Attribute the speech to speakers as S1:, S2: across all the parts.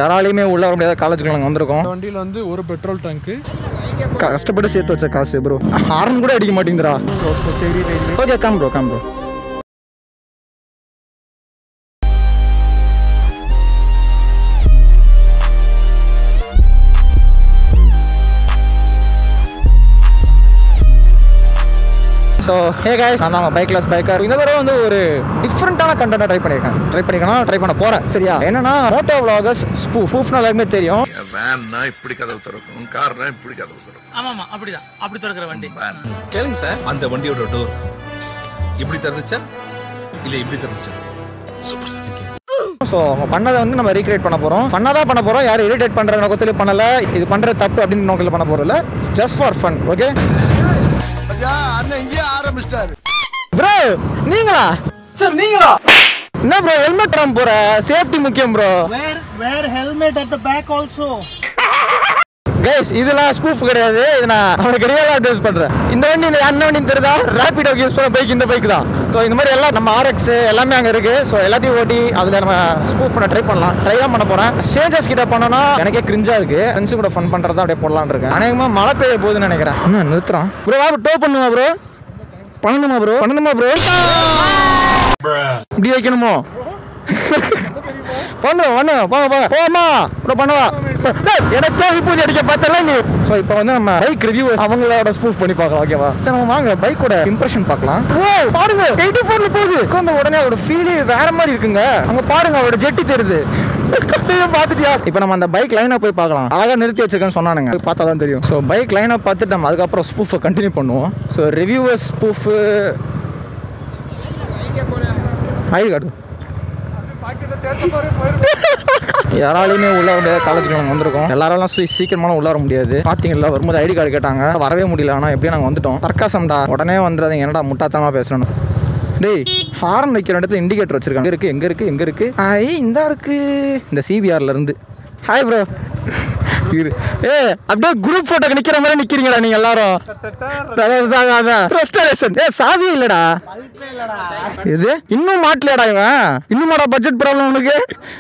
S1: யாராலையுமே உள்ள வர முடியாத காலேஜுக்கு நாங்கள் வந்திருக்கோம்
S2: இந்த வண்டியில் வந்து ஒரு பெட்ரோல் டங்க்கு
S1: கஷ்டப்பட்டு சேர்த்து வச்ச காசு ப்ரோ ஹார்ன் கூட அடிக்க மாட்டேங்குதுடா okay come bro come bro so hey guys நான் தான் பைக் கிளாஸ் பைக்கர் இந்த தடவை வந்து ஒரு டிஃப்ரெண்ட்டான கண்டென்ட் ட்ரை பண்ணியிருக்கேன் ட்ரை பண்ணியிருக்கேன் ட்ரை பண்ண போகிறேன் சரியா என்னன்னா மோட்டோ vloggers ஸ்பூ ஸ்பூஃப்னா எல்லாருக்குமே தெரியும்
S3: வேன்னா இப்படி கதவு திறக்கும் கார்னா இப்படி கதவு திறக்கும்
S4: ஆமா ஆமா அப்படிதான் அப்படி திறக்கிற வண்டி
S5: கேளுங்க சார் அந்த வண்டியோட டோர் இப்படி திறந்துச்சா இல்ல இப்படி திறந்துச்சா சூப்பர் சார்
S1: ஸோ அவங்க பண்ணதை வந்து நம்ம ரீக்ரியேட் பண்ண போகிறோம் பண்ணாதான் பண்ண போகிறோம் யாரும் இரிட்டேட் பண்ணுற நோக்கத்தில் பண்ணல இது பண்ணுறது தப்பு அப்படின்னு நோக்கத்தில் பண்ண போகிறதில்ல ஜஸ்ட் ஃபார் ஃபன் ஓகே
S3: அண்ணன் இங்கேயே ஆரம்பிச்சிட்டாரு
S1: ப்ரோ நீங்களா சார் நீங்களா என்ன ப்ரோ ஹெல்மெட் போடாம போற சேஃப்டி முக்கியம் bro
S6: Wear wear helmet at the back also.
S1: Guys இதெல்லாம் ஸ்பூஃப் கிடையாது இது நான் அவனுக்கு ரியலாக அட்வைஸ் பண்றேன் இந்த வண்டி எனக்கு என்ன வண்டின்னு தெரியுதா ரேபிடோக்கு யூஸ் பண்ண பைக் இந்த பைக் தான் ஸோ இந்த மாதிரி எல்லாம் நம்ம ஆர்எக்ஸ் எல்லாமே அங்கே இருக்கு ஸோ எல்லாத்தையும் ஓட்டி அதில் நம்ம ஸ்பூஃப் பண்ண ட்ரை பண்ணலாம் ட்ரை தான் பண்ண போறேன் ஸ்டேஜஸ் கிட்ட பண்ணோம்னா எனக்கே கிரிஞ்சா இருக்கு ஃப்ரெண்ட்ஸ் கூட ஃபன் பண்றதா அப்படியே போடலான்னு இருக்கேன் அநேகமா மழை பெய்ய போகுதுன்னு நினைக்கிறேன் என்ன நிறுத்துறான் ப்ரோ வா டோ பண்ணுமா ப்ரோ பண்ணணுமா ப்ரோ பண்ணணுமா ப்ரோ இப்படி வைக்கணுமோ பண்ணு பண்ணு போங்க போங்க போமா ப்ரோ பண்ணுவா டேய், எனக்கே விபூதி அடிக்க பார்த்தல நீ ஸோ இப்போ வந்து நம்ம பைக் ரிவ்யூ அவங்களோட ஸ்பூஃப் பண்ணி பார்க்கலாம் ஓகேவா சரி, நம்ம வாங்க பைக்கோட இம்ப்ரெஷன் பார்க்கலாம் ஓ பாருங்க எயிட்டி ஃபோர்ல போகுது உட்காந்த உடனே அதோட ஃபீலே வேற மாதிரி இருக்குங்க அங்க பாருங்க அவரோட ஜெட்டி தெரியுது இதையும் பார்த்துட்டியா இப்போ நம்ம அந்த பைக் லைனை போய் பார்க்கலாம் அழகா நிறுத்தி வச்சிருக்கேன்னு சொன்னானுங்க போய் பார்த்தா தான் தெரியும் ஸோ பைக் லைனை பார்த்துட்டு நம்ம அதுக்கப்புறம் ஸ்பூஃபை கண்டினியூ பண்ணுவோம் so reviewer spoof I card யாராலையுமே உள்ள வர முடியாத காலேஜுக்கு நாங்கள் வந்திருக்கோம் எல்லாராலும் சீ- சீக்கிரமாலாம் உள்ள வர முடியாது பார்த்தீங்களா வரும்போது ஐடி கார்டு கேட்டாங்க வரவே முடியல ஆனால் எப்படியும் நாங்கள் வந்துட்டோம் தர்க்காசம்டா உடனே வந்துடாதீங்க என்னடா முட்டாத்தனமா பேசணும் டேய் ஹாரன் வைக்கிற இடத்துல இண்டிகேட்டர் வச்சிருக்காங்க எங்க இருக்கு எங்க இருக்கு எங்க இருக்கு ஐ இந்த இருக்கு இந்த சிபிஆர்ல இருந்து ஹாய் ப்ரோ இரு ஏ அப்படியே குரூப் போட்டோக்கு நிக்கிற மாதிரி நிக்கிறீங்கடா நீங்க எல்லாரும் அதான், அதான், அதான். Restoration. ஏ சாவி இல்லடா இது இன்னும் மாட்டலடா இவன் இன்னுமாடா பட்ஜெட் ப்ராப்ளம் உனக்கு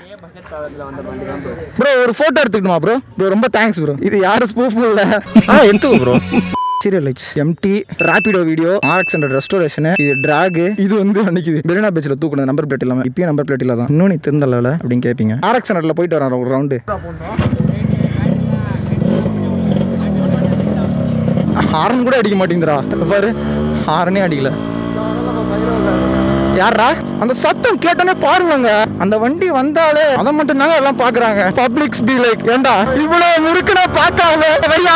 S1: ப்ரோ ஒரு போட்டோ எடுத்துக்கணுமா ப்ரோ ப்ரோ ரொம்ப தேங்க்ஸ் ப்ரோ இது யாரும் ஸ்பூஃப் இல்ல ஆ எடுத்துக்கோ bro serial lights empty Rapido video RX hundred restoration இது டிராக் இது வந்து அன்னைக்கு மெரினா பீச்சில் தூக்கணும் நம்பர் பிளேட் இல்லாம இப்பயும் நம்பர் பிளேட் இல்ல தான் இன்னும் நீ திருந்தல அப்படின்னு கேட்பீங்க ஆர்எக்ஸ் ஹண்ட்ரட்ல போயிட்டு வரேன் ஒரு ரவுண்டு ஹார்ன் கூட அடிக்க மாட்டேங்குதுடா இப்ப பாரு ஹார்னே அடிக்கல யாரா அந்த சத்தம் கேட்டோன்னே பாருங்க அந்த வண்டி வந்தாலே அதை மட்டும் தாங்க எல்லாம் பாக்குறாங்க பப்ளிக்ஸ் பி லைக் ஏண்டா இவ்வளவு முறுக்குனா பார்க்காம வரியா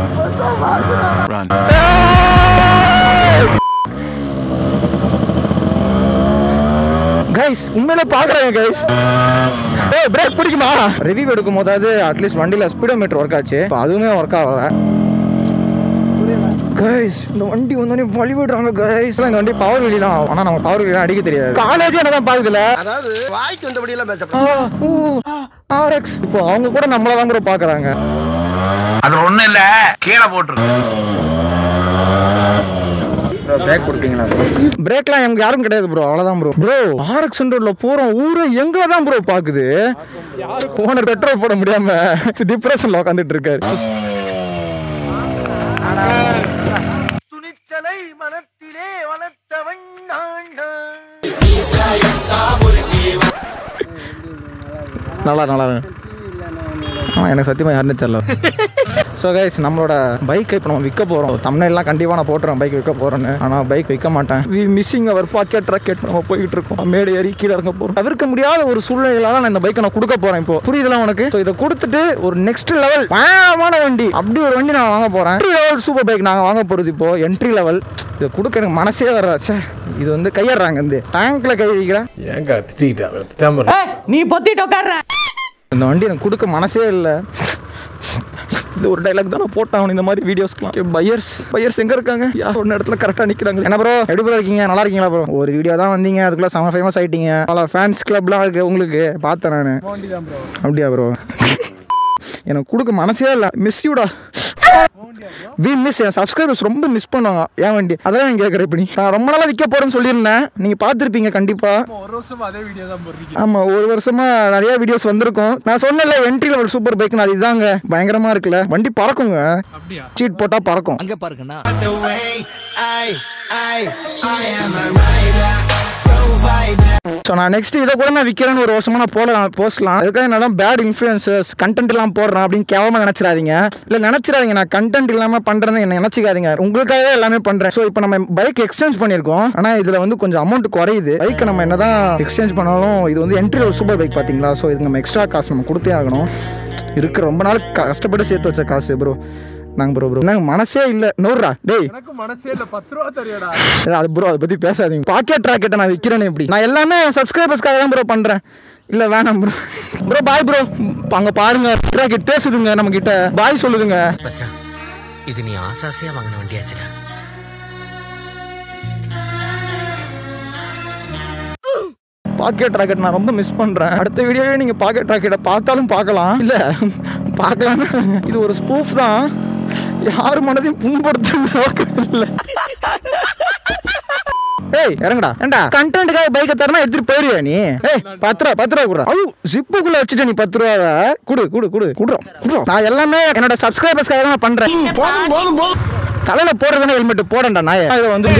S1: கைஸ் உண்மையில பாக்குறாங்க கைஸ் ஏய் பிரேக் பிடிக்குமா ரிவ்யூ எடுக்கும் போதாவது அட்லீஸ்ட் வண்டியில ஸ்பீடோமீட்டர் ஒர்க் ஆச்சு இப்போ அதுவுமே ஒர்க் ஆகல கைஸ் இந்த வண்டி வந்தோடனே வழி விடுறாங்க கைஸ் இந்த வண்டி பவர் வெளியலாம் ஆனா நம்ம பவர் வெளியலாம் அடிக்க தெரியாது காலேஜே என்ன தான் பாக்குதுல
S3: அதாவது வாய்க்கு வந்தபடி எல்லாம் பேச
S1: ஆர்எக்ஸ் இப்போ அவங்க கூட நம்மள தான் கூட பாக்குறாங்க
S7: அது ஒண்ணும் இல்ல கீழே போட்டுரு
S1: பிரேக்லாம் எங்க யாரும் கிடையாது ப்ரோ அவ்வளவுதான் ப்ரோ ப்ரோ ஆர்எக்ஸ் ஹண்ட்ரட்ல போறோம் ஊரை எங்க தான் ப்ரோ பாக்குது ஓனர் பெட்ரோல் போட முடியாம டிப்ரெஷன்ல உட்காந்துட்டு இருக்காரு
S3: துணிச்சலை மனத்திலே வளர்த்தவன் நான்
S1: நல்லா நல்லா ஆ எனக்கு சத்தியமாக யாருன்னு தெரியல ஸோ கைஸ் நம்மளோட பைக்கை இப்போ நம்ம விற்க போகிறோம் தமிழ்லாம் கண்டிப்பாக நான் போட்டுறேன் பைக் விற்க போகிறேன்னு ஆனால் பைக் விற்க மாட்டேன் we missing our pocket rocket நம்ம போய்கிட்டு இருக்கோம் மேடு ஏறி கீழே இறங்க போகிறோம் தவிர்க்க முடியாத ஒரு சூழ்நிலையில நான் இந்த பைக்கை நான் கொடுக்க போகிறேன் இப்போ புரியுதுல உனக்கு ஸோ இதை கொடுத்துட்டு ஒரு நெக்ஸ்ட் லெவல் பயமான வண்டி அப்படி ஒரு வண்டி நான் வாங்க போகிறேன் என்ட்ரி லெவல் சூப்பர் பைக் நாங்கள் வாங்க போகிறது இப்போ என்ட்ரி லெவல் இதை கொடுக்க எனக்கு மனசே வர ச்சே இது வந்து கையறாங்க வந்து டேங்க்ல கை வைக்கிறேன்
S5: ஏங்க திட்டிக்கிட்டா திட்டாம
S4: நீ பொத்திட்டு உட்கார்ற
S1: இந்த வண்டி எனக்கு கொடுக்க மனசே இல்லை இந்த ஒரு டைலாக் தான் நான் போட்டேன் இந்த மாதிரி வீடியோஸ்க்குலாம் பையர்ஸ் பையர்ஸ் எங்க இருக்காங்க யார் ஒன்று இடத்துல கரெக்டாக நிற்கிறாங்க என்ன ப்ரோ எப்படி ப்ரோ இருக்கீங்க நல்லா இருக்கீங்களா ப்ரோ ஒரு வீடியோ தான் வந்தீங்க அதுக்குள்ள செம ஃபேமஸ் ஆயிட்டீங்க பல ஃபேன்ஸ் கிளப்லாம் இருக்கு உங்களுக்கு பார்த்தேன் நான் அப்படியா ப்ரோ எனக்கு கொடுக்க மனசே இல்லை மிஸ் யூடா வி மிஸ் என் சப்ஸ்கிரைபர்ஸ் ரொம்ப மிஸ் பண்ணுவாங்க ஏன் வண்டி அதான் நான் கேட்குறேன் இப்படி நான் ரொம்ப நாளாக விற்க போகிறேன்னு சொல்லியிருந்தேன் நீங்கள் பார்த்துருப்பீங்க கண்டிப்பாக
S2: ஒரு வருஷமா அதே வீடியோ தான் போடுறீங்க
S1: ஆமாம் ஒரு வருஷமா நிறைய வீடியோஸ் வந்திருக்கும் நான் சொன்னல என்ட்ரியில் ஒரு சூப்பர் பைக் அது இதாங்க பயங்கரமாக இருக்குல்ல வண்டி பறக்குங்க
S2: அப்படியா
S1: சீட் போட்டால் பறக்கும்
S8: அங்க பாருங்கண்ணா
S1: ஸோ நான் நெக்ஸ்ட் இதை கூட நான் விற்கிறேன்னு ஒரு வருஷமா நான் போடலாம் போஸ்ட்லாம் அதுக்காக என்னதான் பேட் இன்ஃப்ளூயன்சஸ் கண்டென்ட் எல்லாம் போடுறேன் அப்படின்னு கேவலமாக நினச்சிடாதீங்க இல்லை நினச்சிடாதீங்க நான் கண்டென்ட் இல்லாமல் பண்ணுறேன்னு என்ன நினச்சிக்காதீங்க உங்களுக்காகவே எல்லாமே பண்ணுறேன் ஸோ இப்போ நம்ம பைக் எக்ஸ்சேஞ்ச் பண்ணியிருக்கோம் ஆனால் இதில் வந்து கொஞ்சம் அமௌண்ட் குறையுது பைக்கை நம்ம என்னதான் எக்ஸ்சேஞ்ச் பண்ணாலும் இது வந்து என்ட்ரி ஒரு சூப்பர் பைக் பார்த்தீங்களா ஸோ இது நம்ம எக்ஸ்ட்ரா காசு நம்ம கொடுத்தே ஆகணும் இருக்கிற ரொம்ப நாள் கஷ்டப்பட்டு சேர்த்து வச்ச காசு ப்ரோ நாங்கள் ப்ரோ ப்ரோ நாங்கள் மனசே இல்லை நூறுரா டேய்
S2: எனக்கு மனசே இல்ல பத்து ரூபா தெரியாடா
S1: ஏய், அது ப்ரோ அதை பற்றி பேசாதீங்க பாக்கெட் ராக்கெட்டை நான் விற்கிறேன்னு எப்படி நான் எல்லாமே சப்ஸ்கிரைபர்ஸ்க்காக தான் ப்ரோ பண்ணுறேன் இல்லை வேணாம் ப்ரோ ப்ரோ பாய் ப்ரோ அங்கே பாருங்க ராக்கெட் பேசுதுங்க நம்ம கிட்ட பாய் சொல்லுதுங்க
S8: மச்சான் இது நீ ஆசாசையா வாங்கின வண்டியாச்சுடா
S1: பாக்கெட் ராக்கெட் நான் ரொம்ப மிஸ் பண்ணுறேன் அடுத்த வீடியோவே நீங்கள் பாக்கெட் ராக்கெட்டை பார்த்தாலும் பார்க்கலாம் இல்லை பார்க்கலாம் இது ஒரு ஸ்பூஃப் தான் யார் மனதையும் புண்படுத்தும் நோக்கம் இல்லை ஏய் இறங்குடா ஏண்டா கண்டென்ட்டுக்காக பைக்கை தரனா எடுத்துட்டு போயிருவியா நீ ஏய் பத்து ரூபா பத்து ரூபா குடுறா அது ஜிப்புக்குள்ள வச்சுட்ட நீ பத்து ரூபாவை குடு குடு குடு குடுறோம் குடுறோம் நான் எல்லாமே என்னோட சப்ஸ்கிரைபர்ஸ்க்காக தான் பண்றேன் தலையில போடுறதுனா ஹெல்மெட் போடண்டா நான் இதை வந்து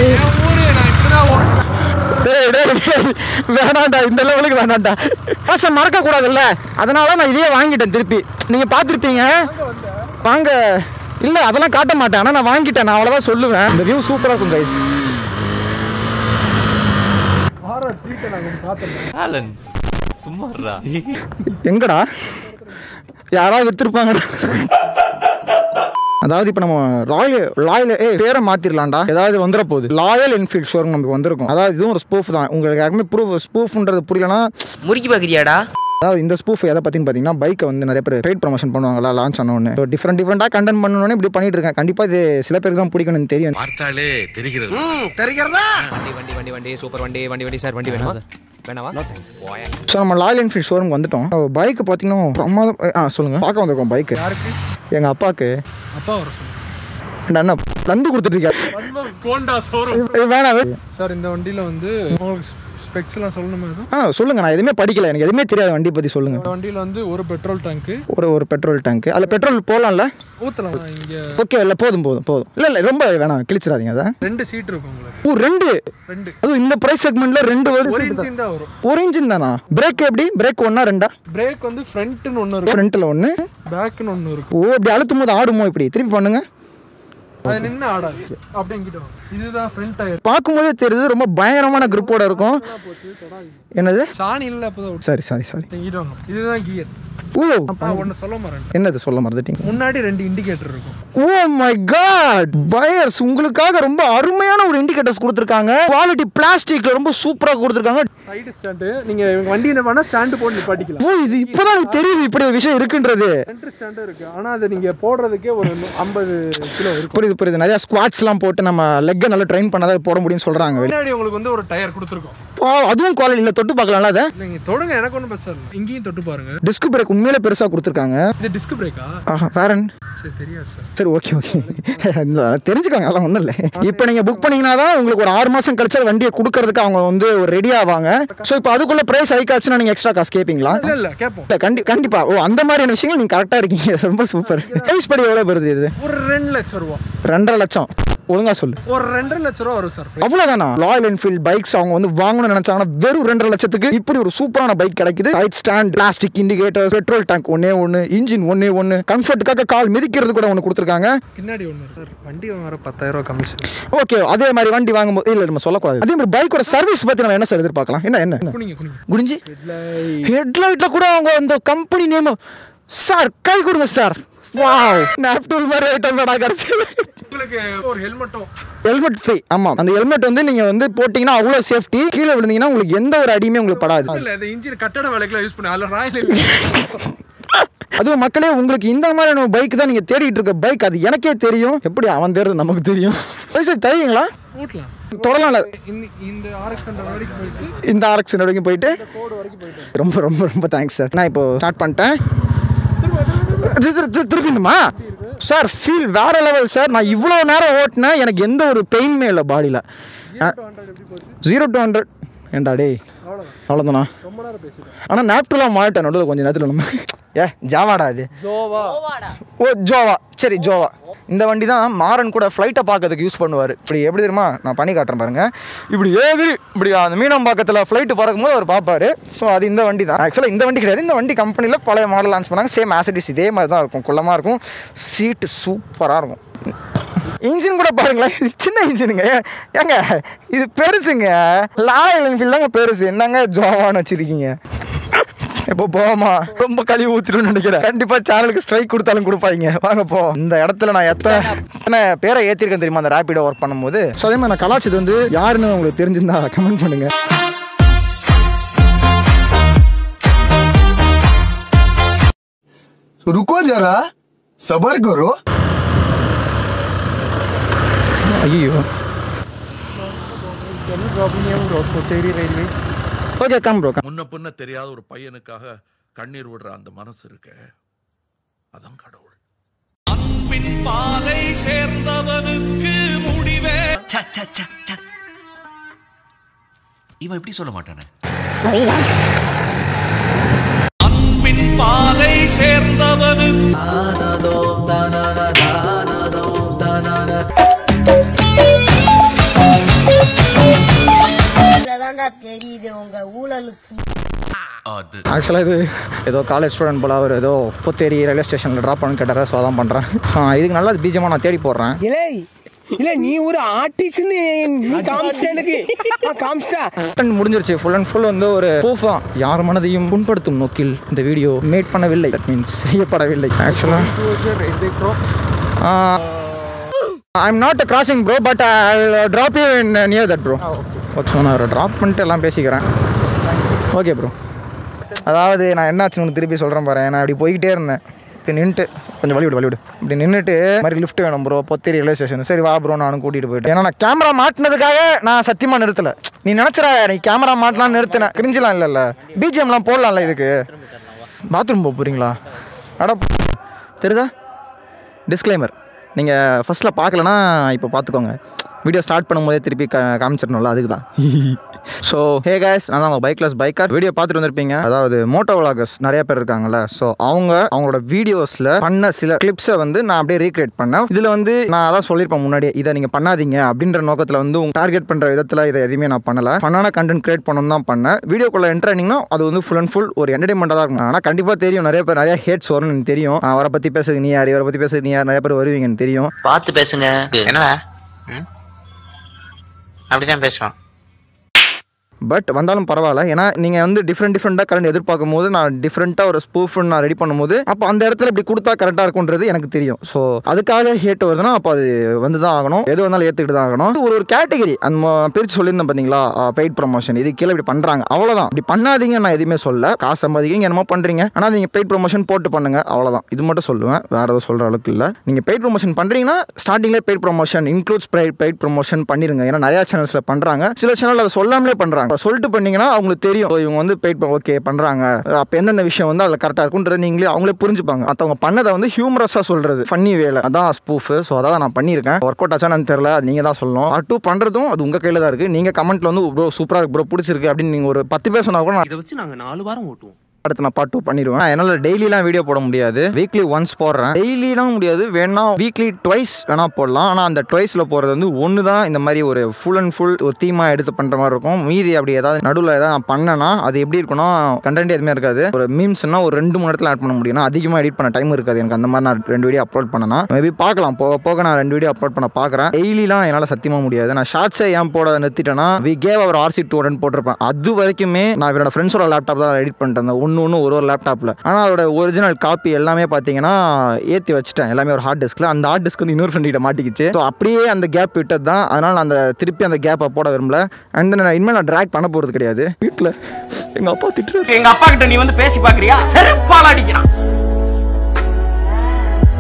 S1: டேய், டேய், டேய், வேணாம்டா இந்த லெவலுக்கு வேணாம்டா ஆசை மறக்க கூடாதுல்ல அதனால நான் இதையே வாங்கிட்டேன் திருப்பி நீங்க பார்த்துருப்பீங்க வாங்க இல்ல அதெல்லாம் காட்ட மாட்டேன் ஆனா நான் வாங்கிட்டேன் நான் அவ்வளவுதான் சொல்லுவேன் இந்த வியூ சூப்பரா இருக்கும் கைஸ்
S2: ஹாரர் ட்ரீட்டை நாங்க பார்த்தோம்
S8: சும்மாறா
S1: எங்கடா யாராவது வித்துருப்பாங்கடா அதாவது இப்போ நம்ம ராயல் ராயல் ஏ பேரை மாத்திரலாம்டா ஏதாவது வந்துட போகுது லாயல் என்ஃபீல்ட் ஷோரூம் நமக்கு வந்திருக்கும் அதாவது இதுவும் ஒரு ஸ்பூஃப் தான் உங்களுக்கு யாருமே ப்ரூஃப் ஸ்பூஃப்ன்றது புரியலனா
S8: முறுக்கி பாக்குறியாடா
S1: அதாவது இந்த ஸ்பூஃப் எதை பற்றின்னு பார்த்தீங்கன்னா பைக்கை வந்து நிறைய பேர் பெய்ட் ப்ரொமோஷன் பண்ணுவாங்களா லான்ச் ஆனோன்னு ஸோ டிஃப்ரெண்ட் டிஃப்ரெண்டாக கண்டென்ட் பண்ணணும்னு இப்படி பண்ணிட்டு இருக்கேன் கண்டிப்பாக இது சில பேருக்கு தான் பிடிக்கணும்னு தெரியும்
S3: பார்த்தாலே தெரிகிறது
S8: வண்டி வண்டி வண்டி வண்டி சூப்பர் வண்டி வண்டி வண்டி சார் வண்டி வேணுமா வேணாவா
S1: ஸோ நம்ம லாயல் என்ஃபீல்ட் ஷோரூம் வந்துட்டோம் பைக் பார்த்தீங்கன்னா பிரமாதம் ஆ சொல்லுங்கள் பார்க்க வந்திருக்கோம் பைக்கு
S2: யாருக்கு
S1: எங்கள் அப்பாவுக்கு
S2: அப்பா வர சொல்லு
S1: ஏன்டா, என்ன லந்து கொடுத்துட்டு இருக்காரு
S2: கோண்டா சோறும்
S1: ஏய், வேணாம்
S2: சார் இந்த வண்டியில வந்து உங்களுக்கு ஸ்பெக்ஸ் எல்லாம் சொல்லணுமா எதுவும்
S1: ஆ சொல்லுங்க நான் எதுவுமே படிக்கல எனக்கு எதுவுமே தெரியாது வண்டி பற்றி சொல்லுங்க
S2: இந்த வண்டியில வந்து ஒரு பெட்ரோல் டேங்க்கு
S1: ஒரு ஒரு பெட்ரோல் டேங்க் அதில் பெட்ரோல் போடலாம்ல
S2: ஊத்தலாம் இங்க
S1: ஓகே இல்லை போதும் போதும் போதும் இல்லை இல்லை ரொம்ப வேணாம் கிழிச்சிடாதீங்க அதை
S2: ரெண்டு சீட் இருக்கும் உங்களுக்கு
S1: ஓ ரெண்டு
S2: ரெண்டு
S1: அதுவும் இந்த ப்ரைஸ் செக்மெண்ட்ல ரெண்டு
S2: ஒரு
S1: வருது
S2: இன்ஜின் தான் வரும்
S1: ஒரு இன்ஜின் தானா பிரேக் எப்படி பிரேக் ஒன்றா ரெண்டா
S2: பிரேக் வந்து ஃப்ரண்ட்னு ஒன்று இருக்கும்
S1: ஃப்ரண்ட்டில் ஒன்று
S2: பேக்குன்னு ஒன்று இருக்கும்
S1: ஓ இப்படி அழுத்தும் போது ஆடுமோ இப்படி திருப்பி பண்ணுங்க
S2: அது நின்று ஆடாது அப்படியே இங்கிட்ட வரும் இதுதான் ஃப்ரண்ட் டயர்
S1: பார்க்கும்போதே தெரியுது ரொம்ப பயங்கரமான gripஓட இருக்கும் என்னது
S2: சாணி இல்லை அப்போதான்
S1: சரி சாரி சாரி
S2: இங்கிட்ட வாங்க இதுதான் கியர்
S1: ஓ
S2: ஒன்று சொல்ல மாறேன்
S1: என்னது சொல்ல மறந்துட்டீங்க
S2: முன்னாடி ரெண்டு இண்டிகேட்டர் இருக்கும்
S1: ஓ மை காட் பயர்ஸ் உங்களுக்காக ரொம்ப அருமையான ஒரு இண்டிகேட்டர்ஸ் கொடுத்துருக்காங்க குவாலிட்டி பிளாஸ்டிக்ல ரொம்ப சூப்பரா கொடுத்துருக்காங்க
S2: சைடு ஸ்டாண்டு நீங்க வண்டி என்ன வேணா ஸ்டாண்டு போட்டு நிப்பாட்டிக்கலாம்
S1: ஓ இது இப்போதான் எனக்கு தெரியுது இப்படி ஒரு விஷயம் இருக்குன்றது
S2: சென்டர் ஸ்டாண்டும் இருக்கு ஆனா அது நீங்க போடுறதுக்கே ஒரு ஐம்பது கிலோ இருக்கும்
S1: புரியுது புரியுது நிறைய ஸ்குவாட்ஸ்லாம் போட்டு நம்ம லெக்கை நல்லா ட்ரெயின் பண்ணாதான் போட முடியும்னு சொல்றாங்க
S2: பின்னாடி உங்களுக்கு வந்து ஒரு டயர் கொடுத்துருக்கோம்
S1: Wow, அதுவும் குவாலிட்டி இல்லை தொட்டு பார்க்கலாம்ல அதை
S2: நீங்க தொடுங்க எனக்கு ஒன்றும் பிரச்சனை இல்லை இங்கேயும் தொட்டு பாருங்க
S1: டிஸ்க் பிரேக் உண்மையிலே பெருசா கொடுத்துருக்காங்க
S2: இது டிஸ்க் பிரேக்கா
S1: ஆஹா வேறன்
S2: சரி தெரியாது சார்
S1: சரி ஓகே ஓகே தெரிஞ்சுக்கோங்க அதெல்லாம் ஒன்றும் இல்லை இப்போ நீங்கள் புக் பண்ணீங்கன்னா தான் உங்களுக்கு ஒரு ஆறு மாதம் கழிச்சு அந்த வண்டியை கொடுக்கறதுக்கு அவங்க வந்து ஒரு ரெடி ஆவாங்க ஸோ இப்போ அதுக்குள்ள ப்ரைஸ் ஹைக் ஆச்சுன்னா நீங்கள் எக்ஸ்ட்ரா காசு கேட்பீங்களா
S2: இல்ல இல்ல கேட்போம்
S1: இல்ல, கண்டி கண்டிப்பா ஓ அந்த மாதிரியான விஷயங்கள் நீங்க கரெக்டா இருக்கீங்க ரொம்ப சூப்பர் ப்ரைஸ் படி எவ்வளவு வருது இது
S2: ஒரு ரெண்டு லட்சம் ரூபா
S1: ரெண்டரை லட்சம் ஒழுங்கா சொல்லு
S2: ஒரு ரெண்டரை லட்சம் ரூபா வரும் சார்
S1: அவ்வளவுதானா ராயல் என்ஃபீல்ட் பைக்ஸ் அவங்க வந்து வாங்கணும்னு நினைச்சாங்கன்னா வெறும் ரெண்டரை லட்சத்துக்கு இப்படி ஒரு சூப்பரான பைக் கிடைக்குது right stand plastic indicator petrol tank ஒன்னே ஒன்று இன்ஜின் ஒன்னே ஒன்று கம்ஃபர்ட்டுக்காக கால் மிதிக்கிறது கூட ஒன்று கொடுத்துருக்காங்க
S2: பின்னாடி ஒன்று சார் வண்டி வாங்குற பத்தாயிரம் ரூபா கமிஷன்
S1: ஓகே அதே மாதிரி வண்டி வாங்கும்போது இல்லை நம்ம சொல்லக்கூடாது அதே மாதிரி பைக்கோட சர்வீஸ் பத்தி நம்ம என்ன சார் எதிர்பார்க்கலாம் என்ன என்ன என்ன?
S2: குனிங்க குனிங்க
S1: குடிஞ்சு ஹெட்லைட்ல கூட அவங்க அந்த கம்பெனி நேம் சார் கை கொடுங்க சார் வாவ் நாப்டூல் மாதிரி ஐட்டம் தான் கிடச்சி
S2: உங்களுக்கு ஒரு ஹெல்மெட்டும்
S1: ஹெல்மெட் ஃப்ரீ ஆமாம் அந்த ஹெல்மெட் வந்து நீங்கள் வந்து போட்டிங்கன்னா அவ்வளோ சேஃப்டி கீழே விழுந்தீங்கன்னா உங்களுக்கு எந்த ஒரு அடியுமே உங்களுக்கு படாது
S2: இல்ல இந்த இன்ஜின் கட்டட வேலைக்கெல்லாம் யூஸ் பண்ணி அதில் ராயல்
S1: அதுவும் மக்களே உங்களுக்கு இந்த மாதிரியான பைக் தான் நீங்கள் தேடிட்டு இருக்க பைக் அது எனக்கே தெரியும் எப்படி அவன் தேடுறது நமக்கு தெரியும் சரி சரி தருவீங்களா
S2: ஓட்டலாம்
S1: தொடலாம்ல
S2: இந்த இந்த ஆர்எக்ஸ் ஹண்ட்ரட் வரைக்கும் போயிட்டு
S1: இந்த ஆர்எக்ஸ் வரைக்கும் போயிட்டு
S2: கோடு வரைக்கும் போயிட்டு
S1: ரொம்ப ரொம்ப ரொம்ப தேங்க்ஸ் சார் நான் இப்போ ஸ்டார்ட் பண்ணிட்டேன் திரு- திரு- திரு- திருப்பிண்டுமா சார் ஃபீல் வேற லெவல் சார் நான் இவ்வளோ நேரம் ஓட்டினேன் எனக்கு எந்த ஒரு பெயின்மே இல்லை பாடியில் ஜீரோ டு ஹண்ட்ரட் ஏண்டா டேய் அவ்வளோதானா ஆனால் நாப்டூலாம் மாட்டேன் நடுவில் கொஞ்சம் நேரத்தில் நம்ம ஏ ஜாவாடா இது
S2: ஜோவா
S1: ஓ ஜோவா சரி ஜோவா இந்த வண்டி தான் மாறன் கூட ஃப்ளைட்டை பார்க்கறதுக்கு யூஸ் பண்ணுவார் இப்படி எப்படி தெரியுமா நான் பண்ணி காட்டுறேன் பாருங்க இப்படி ஏறி இப்படி அந்த மீனம்பாக்கத்தில் ஃப்ளைட்டு பறக்கும்போது அவர் பார்ப்பாரு ஸோ அது இந்த வண்டி தான் ஆக்சுவலாக இந்த வண்டி கிடையாது இந்த வண்டி கம்பெனியில் பழைய மாடல் லான்ச் பண்ணாங்க சேம் ஆசிடிஸ் இதே மாதிரி தான் இருக்கும் குள்ளமாக இருக்கும் சீட்டு சூப்பராக இருக்கும் இன்ஜின் கூட பாருங்களேன் இது சின்ன இன்ஜினுங்க ஏங்க இது பெருசுங்க லாயல் என்ஃபீல்ட் தாங்க பெருசு என்னங்க ஜோவான்னு வச்சிருக்கீங்க எப்போ போமா ரொம்ப கழுவி ஊத்திடும்னு நினைக்கிறேன் கண்டிப்பா சேனலுக்கு ஸ்ட்ரைக் கொடுத்தாலும் கொடுப்பாங்க வாங்க போ இந்த இடத்துல நான் எத்தனை எத்தனை பேரை ஏத்திருக்கேன் தெரியுமா அந்த ரேபிடோ ஒர்க் பண்ணும்போது ஸோ அதே மாதிரி நான் கலாச்சது வந்து யாருன்னு உங்களுக்கு தெரிஞ்சிருந்தா கமெண்ட் பண்ணுங்க
S3: रुको जरा सबर करो
S1: ஐயோ
S2: தேடி ரயில்வே
S1: ஓகே கம் ப்ரோ
S3: முன்ன பின்ன தெரியாத ஒரு பையனுக்காக கண்ணீர் விடுற அந்த மனசு இருக்க அதான் கடவுள்
S8: இவன் எப்படி சொல்ல மாட்டானே
S9: தான்டா தெரியுது உங்க ஊழலுக்கு
S8: அது
S1: ஆக்சுவலாக இது ஏதோ காலேஜ் ஸ்டூடெண்ட் போல அவர் ஏதோ புத்தேரி ரயில்வே ஸ்டேஷனில் ட்ராப் பண்ணு கேட்டார் ஸோ அதான் பண்ணுறேன் ஸோ இதுக்கு நல்லா பீஜமாக நான் தேடி போடுறேன்
S2: இல்லை இல்ல நீ ஒரு ஆர்டிஸ்ட்னு நீ காமிச்சிட்ட எனக்கு ஆ, காமிச்சிட்டா
S1: content முடிஞ்சிருச்சு ஃபுல் அண்ட் ஃபுல் வந்து ஒரு ப்ரூஃப் தான் யார் மனதையும் புண்படுத்தும் நோக்கில் இந்த வீடியோ மேட் பண்ணவில்லை தட் மீன்ஸ் செய்யப்படவில்லை ஆக்சுவலாக I am not crossing bro but I drop you in near that bro okay நான் ஒரு ட்ராப் பண்ணிட்டு எல்லாம் பேசிக்கிறேன் ஓகே ப்ரோ அதாவது நான் என்னாச்சுன்னு திருப்பி சொல்கிறேன் பாரு நான் அப்படி போய்கிட்டே இருந்தேன் இப்போ நின்றுட்டு கொஞ்சம் வழி விடு வழி விடு இப்படி நின்றுட்டு மாதிரி லிஃப்ட் வேணும் ப்ரோ பொத்தேரி ரயில்வே ஸ்டேஷன் சரி வா ப்ரோ நானும் கூட்டிகிட்டு போயிட்டேன் ஏன்னா நான் கேமரா மாட்டினதுக்காக நான் சத்தியமாக நிறுத்தலை நீ நினச்சிடா நீ கேமரா மாட்டலாம் நிறுத்தினேன் கிரிஞ்சலாம் இல்லைல்ல பிஜிஎம்லாம் போடலாம்ல இதுக்கு பாத்ரூம் போக போகிறீங்களா அட தெரியுதா டிஸ்க்ளைமர் நீங்கள் ஃபஸ்ட்டில் பார்க்கலனா இப்போ பார்த்துக்கோங்க வீடியோ ஸ்டார்ட் பண்ணும்போதே திருப்பி கா காமிச்சிடணும்ல அதுக்கு தான் ஸோ ஹே guys நான் தான் உங்கள் பைக்லஸ் பைக்கர் வீடியோ பார்த்துட்டு வந்திருப்பீங்க அதாவது மோட்டோ விளாகர்ஸ் நிறைய பேர் இருக்காங்கல்ல ஸோ அவங்க அவங்களோட வீடியோஸில் பண்ண சில கிளிப்ஸை வந்து நான் அப்படியே ரீக்ரியேட் பண்ணேன் இதில் வந்து நான் அதான் சொல்லியிருப்பேன் முன்னாடியே இதை நீங்கள் பண்ணாதீங்க அப்படின்ற நோக்கத்தில் வந்து உங்க டார்கெட் பண்ணுற விதத்தில் இதை எதுவுமே நான் பண்ணல பண்ணான கண்டென்ட் கிரியேட் பண்ணணும் தான் பண்ணேன் வீடியோக்குள்ளே என்டர் ஆனீங்கன்னா அது வந்து ஃபுல் அண்ட் ஃபுல் ஒரு என்டர்டைன்மெண்ட்டாக தான் இருக்கும் ஆனால் கண்டிப்பாக தெரியும் நிறைய பேர் நிறைய ஹேட்ஸ் வரும்னு எனக்கு தெரியும் அவரை பற்றி பேசுறது நீ யார் இவரை பற்றி பேசுறது நீ யார் நிறைய பேர் வருவீங்கன்னு தெரியும்
S7: பார்த்து பேசுங்க என்னடா அப்படிதான் பேசுவான்
S1: பட் வந்தாலும் பரவாயில்ல ஏன்னா நீங்கள் வந்து டிஃப்ரெண்ட் டிஃப்ரெண்ட்டாக கரண்ட் எதிர்பார்க்கும் போது நான் டிஃப்ரெண்ட்டாக ஒரு ஸ்பூஃப் நான் ரெடி பண்ணும்போது அப்போ அந்த இடத்துல இப்படி கொடுத்தா கரெக்டாக இருக்கும்ன்றது எனக்கு தெரியும் ஸோ அதுக்காக ஹேட் வருதுன்னா அப்போ அது வந்து தான் ஆகணும் எது வந்தாலும் ஏற்றுக்கிட்டு தான் ஆகணும் ஒரு ஒரு கேட்டகரி அந்த ம- பிரித்து சொல்லியிருந்தேன் பார்த்தீங்களா பெய்ட் ப்ரொமோஷன் இது கீழே இப்படி பண்ணுறாங்க அவ்வளோதான் இப்படி பண்ணாதீங்க நான் எதுவுமே சொல்ல காசு சம்பாதிக்கிறீங்க என்னமோ பண்ணுறீங்க ஆனால் நீங்கள் பெய்ட் ப்ரொமோஷன் போட்டு பண்ணுங்க அவ்வளோதான் இது மட்டும் சொல்லுவேன் வேறு எதுவும் சொல்கிற அளவுக்கு இல்லை நீங்கள் பெய்ட் ப்ரொமோஷன் பண்ணுறீங்கன்னா ஸ்டார்டிங்லேயே paid promotion includes paid promotion பண்ணிருங்க ஏன்னா நிறைய சேனல்ஸில் பண்ணுறாங்க சில சேனல் அதை சொல்லாமலே பண்ணுறாங்க சொல்லிட்டு பண்ணீங்கன்னா அவங்களுக்கு தெரியும் ஓ, இவங்க வந்து பெய்ட் ஓகே பண்ணுறாங்க அப்போ எந்தெந்த விஷயம் வந்து அதில் கரெக்டாக இருக்குன்றது நீங்களே அவங்களே புரிஞ்சுப்பாங்க மற்றவங்க பண்ணதை வந்து ஹியூமரஸாக சொல்கிறது ஃபன்னி வேலை அதான் ஸ்பூஃப் ஸோ அதான் நான் பண்ணியிருக்கேன் ஒர்க் அவுட் ஆச்சானு தெரியல அது நீங்கள் தான் சொல்லணும் பார்ட் டூ பண்ணுறதும் அது உங்கள் கையில் தான் இருக்குது நீங்கள் கமெண்ட்டில் வந்து ப்ரோ சூப்பராக இருக்கு ப்ரோ பிடிச்சிருக்கு அப்படின்னு நீங்கள் ஒரு பத்து பேர் சொன்னா கூட நான்
S10: இதை வச்சு நாங்க நாலு வாரம் ஓட்டுவோம்
S1: அடுத்து நான் பார்ட் டூ பண்ணிடுவேன் என்னால் டெய்லிலாம் வீடியோ போட முடியாது வீக்லி ஒன்ஸ் போடுறேன் டெய்லிலாம் முடியாது வேணா வீக்லி ட்வைஸ் வேணா போடலாம் ஆனால் அந்த ட்வைஸில் போகிறது வந்து ஒன்று தான் இந்த மாதிரி ஒரு ஃபுல் அண்ட் ஃபுல் ஒரு தீமாக எடுத்து பண்ணுற மாதிரி இருக்கும் மீதி அப்படி ஏதாவது நடுவில் ஏதாவது நான் பண்ணேன்னா அது எப்படி இருக்கும்னா கண்டென்ட் எதுவுமே இருக்காது ஒரு மீம்ஸ்னா ஒரு ரெண்டு மூணு இடத்துல ஆட் பண்ண முடியும் நான் அதிகமாக எடிட் பண்ண டைம் இருக்காது எனக்கு அந்த மாதிரி நான் ரெண்டு வீடியோ அப்லோட் பண்ணனா மேபி பார்க்கலாம் போக போக நான் ரெண்டு வீடியோ அப்லோட் பண்ண பார்க்குறேன் டெய்லிலாம் என்னால் சத்தியமாக முடியாது நான் ஷார்ட்ஸை ஏன் போட நிறுத்திட்டேன்னா we gave our RC to போட்டிருப்பேன் அது வரைக்குமே நான் இவரோட ஃப்ரெண்ட்ஸோட லேப்டாப் தான் எடிட் பண்ணிட்டு இருந்தேன் ஒன்று ஒன்று ஒரு ஒரு லேப்டாப்பில் ஆனால் அதோட ஒரிஜினல் காப்பி எல்லாமே பார்த்தீங்கன்னா ஏற்றி வச்சுட்டேன் எல்லாமே ஒரு ஹார்ட் டிஸ்கில் அந்த ஹார்ட் டிஸ்க் வந்து இன்னொரு ஃப்ரெண்ட் மாட்டிக்கிச்சு ஸோ அப்படியே அந்த கேப் விட்டது தான் அதனால் நான் அந்த திருப்பி அந்த கேப்பை போட விரும்பல அண்ட் நான் இனிமேல் நான் ட்ராக் பண்ண போகிறது கிடையாது வீட்டில் எங்கள் அப்பா திட்டு
S10: எங்க அப்பா கிட்ட நீ வந்து பேசி பாக்குறியா செருப்பால் அடிக்கிறான்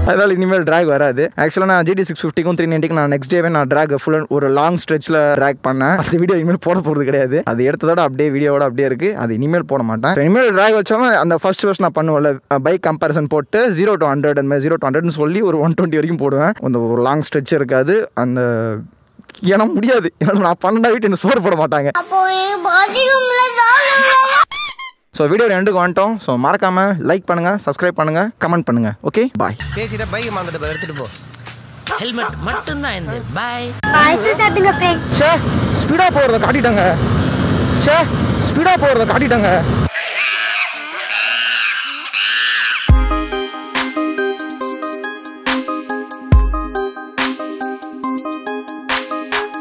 S1: அதனால இனிமேல் ட்ராக் வராது ஆக்சுவலாக நான் ஜிடி சிக்ஸ் ஃபிஃப்டிக்கும் த்ரீ நைன்ட்டிக்கு நான் நெக்ஸ்ட் டேவே நான் ட்ராக் ஃபுல் ஒரு லாங் ஸ்ட்ரெச்சில் ட்ராக் பண்ணேன் அந்த வீடியோ இனிமேல் போட போகிறது கிடையாது அது எடுத்ததோட அப்படியே வீடியோவோட அப்படியே இருக்குது அது இனிமேல் போட மாட்டேன் இனிமேல் ட்ராக் வச்சாலும் அந்த ஃபர்ஸ்ட் ஃபர்ஸ்ட் நான் பண்ணுவேன்ல பைக் கம்பேரிசன் போட்டு ஜீரோ டு ஹண்ட்ரட் அந்த மாதிரி ஜீரோ டு ஹண்ட்ரட்னு சொல்லி ஒரு ஒன் டுவெண்ட்டி வரைக்கும் போடுவேன் அந்த ஒரு லாங் ஸ்ட்ரெச் இருக்காது அந்த ஏன்னா முடியாது ஏன்னா நான் பன்னெண்டா வீட்டு என்ன சோறு போட மாட்டாங்க ஸோ வீடியோ ரெண்டுக்கு வந்துட்டோம் ஸோ மறக்காம லைக் பண்ணுங்க சப்ஸ்கிரைப் பண்ணுங்க கமெண்ட் பண்ணுங்க ஓகே பாய்
S2: பேசிட்ட பைக் மறந்துட்டு எடுத்துட்டு போ
S4: ஹெல்மெட் மட்டும்தான் இந்த பாய்
S1: சே ஸ்பீடாக போகிறத காட்டிட்டாங்க சே ஸ்பீடாக போகிறத காட்டிட்டாங்க